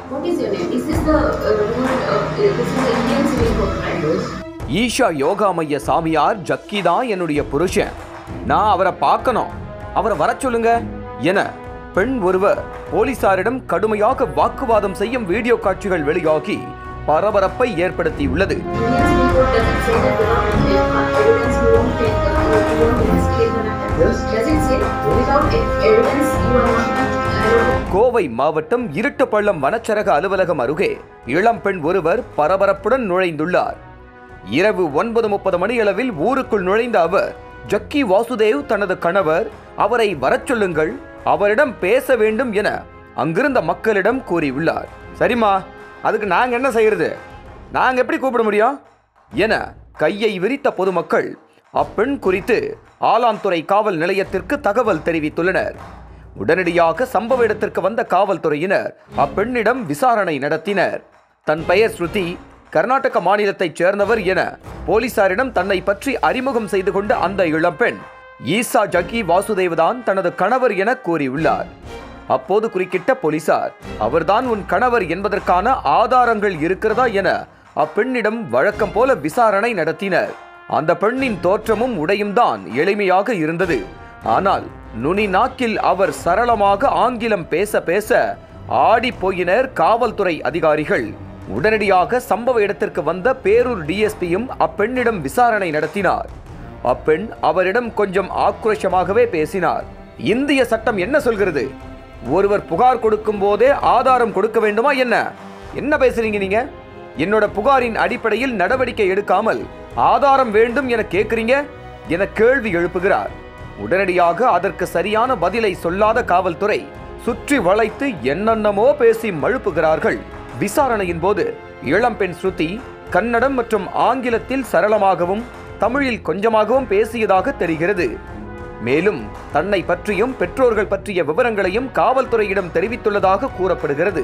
What is your name? Is this the uh, rule? Uh, this is the Indian Civil Code, right? Yes. Isha yoga மைய சாமியார் ஜக்கி தான் என்னுடைய புருஷன் நான் அவரை பார்க்கணும் அவரை வர சொல்லுங்க என பெண் ஒருவர் போலீசாரிடம் கடுமையாக வாக்குவாதம் செய்யும் வீடியோ காட்சிகள் வெளியாகி பரபரப்பை ஏற்படுத்தியுள்ளது Indian Civil Code doesn't say that without uh, evidence you won't take, uh, you won't investigate the matter. Yes. Does it say without e- evidence you are not allowed to Kovai மாவட்டம் இருட்டுப்பள்ளம் வனச்சரக அலுவலகம் அருகே இளம்பெண் ஒருவர் பரபரப்புடன் நுழைந்துள்ளார் இரவு ஒன்பது முப்பது மணியளவில் ஊருக்குள் நுழைந்த அவர் ஜக்கி வாசுதேவ் தனது கணவர் அவரை வரச் சொல்லுங்கள் அவரிடம் பேச வேண்டும் என அங்கிருந்த மக்களிடம் கூறியுள்ளார் சரிம்மா அதுக்கு நாங்க என்ன செய்யறது நாங்க எப்படி கூப்பிட முடியும் என கையை விரித்த பொதுமக்கள் அப்பெண் குறித்து ஆலாந்துறை காவல் நிலையத்திற்கு தகவல் தெரிவித்துள்ளனர் உடனடியாக சம்பவ இடத்திற்கு வந்த காவல்துறையினர் அப்பெண்ணிடம் விசாரணை நடத்தினர் தன் பெயர் ஸ்ருதி கர்நாடக மாநிலத்தைச் சேர்ந்தவர் என போலீசாரிடம் தன்னை பற்றி அறிமுகம் செய்து கொண்ட அந்த இளம்பெண் ஈசா ஜக்கி வாசுதேவ்தான் தனது கணவர் என கூறியுள்ளார் அப்போது குறுக்கிட்ட போலீசார் அவர்தான் உன் கணவர் என்பதற்கான ஆதாரங்கள் இருக்கிறதா என அப்பெண்ணிடம் வழக்கம் போல விசாரணை நடத்தினர் அந்த பெண்ணின் தோற்றமும் உடையும் தான் எளிமையாக இருந்தது ஆனால் நுனி நாக்கில் அவர் சரளமாக ஆங்கிலம் பேச பேச ஆடி போயினர் காவல்துறை அதிகாரிகள் உடனடியாக சம்பவ இடத்திற்கு வந்த பேரூர் டிஎஸ்பியும் அப்பெண்ணிடம் விசாரணை நடத்தினார் அப்பெண் அவரிடம் கொஞ்சம் ஆக்ரோஷமாகவே பேசினார் இந்திய சட்டம் என்ன சொல்கிறது ஒருவர் புகார் கொடுக்கும் போதே ஆதாரம் கொடுக்க வேண்டுமா என்ன என்ன பேசுறீங்க நீங்க என்னோட புகாரின் அடிப்படையில் நடவடிக்கை எடுக்காமல் ஆதாரம் வேண்டும் என கேட்குறீங்க என கேள்வி எழுப்புகிறார் உடனடியாக அதற்கு சரியான பதிலை சொல்லாத காவல்துறை சுற்றி வளைத்து என்னென்னமோ பேசி மழுப்புகிறார்கள் விசாரணையின் போது இளம்பெண் ஸ்ருதி கன்னடம் மற்றும் ஆங்கிலத்தில் சரளமாகவும் தமிழில் கொஞ்சமாகவும் பேசியதாக தெரிகிறது மேலும் தன்னை பற்றியும் பெற்றோர்கள் பற்றிய விவரங்களையும் காவல்துறையிடம் தெரிவித்துள்ளதாக கூறப்படுகிறது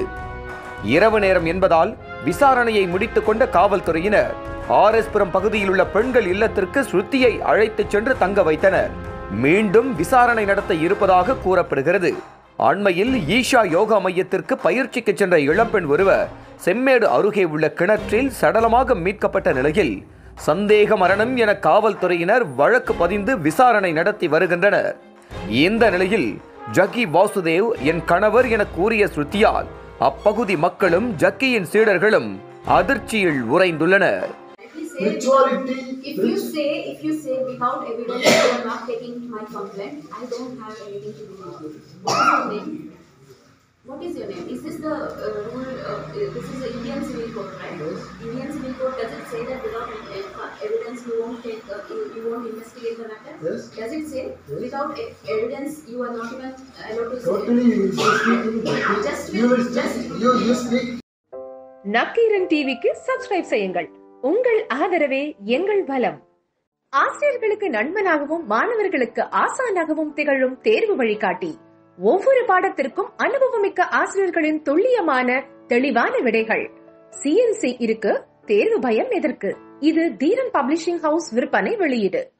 இரவு நேரம் என்பதால் விசாரணையை முடித்துக் கொண்ட காவல்துறையினர் ஆர் எஸ் புரம் பகுதியில் உள்ள பெண்கள் இல்லத்திற்கு ஸ்ருதியை அழைத்துச் சென்று தங்க வைத்தனர் மீண்டும் விசாரணை நடத்த இருப்பதாக கூறப்படுகிறது அண்மையில் ஈஷா யோகா மையத்திற்கு பயிற்சிக்கு சென்ற இளம்பெண் ஒருவர் செம்மேடு அருகே உள்ள கிணற்றில் சடலமாக மீட்கப்பட்ட நிலையில் சந்தேக மரணம் என காவல்துறையினர் வழக்கு பதிந்து விசாரணை நடத்தி வருகின்றனர் இந்த நிலையில் ஜக்கி வாசுதேவ் என் கணவர் என கூறிய ஸ்ருதியால் அப்பகுதி மக்களும் ஜக்கியின் சீடர்களும் அதிர்ச்சியில் உறைந்துள்ளனர் At least say, Spirituality. if you say, if you say without evidence you are not taking my complaint, I don't have anything to do with it. What is your name? What is your name? Is this the uh, rule? Uh, this is the Indian Civil Code, right? Yes. Indian Civil Code does it say that without uh, evidence you won't take, uh, you, you won't investigate the matter? Yes. Does it say Yes. without e- evidence you are not even allowed to say? Totally, you will speak in Just You will with- just- speak. You you speak Nakkheeran டிவிக்கு subscribe செய்யுங்கள் உங்கள் ஆதரவே எங்கள் பலம் ஆசிரியர்களுக்கு நண்பனாகவும் மாணவர்களுக்கு ஆசானாகவும் திகழும் தேர்வு வழிகாட்டி ஒவ்வொரு பாடத்திற்கும் அனுபவமிக்க ஆசிரியர்களின் துல்லியமான தெளிவான விடைகள் சிஎன்சி இருக்கு தேர்வு பயம் எதற்கு இது தீரன் பப்ளிஷிங் ஹவுஸ் விற்பனை வெளியீடு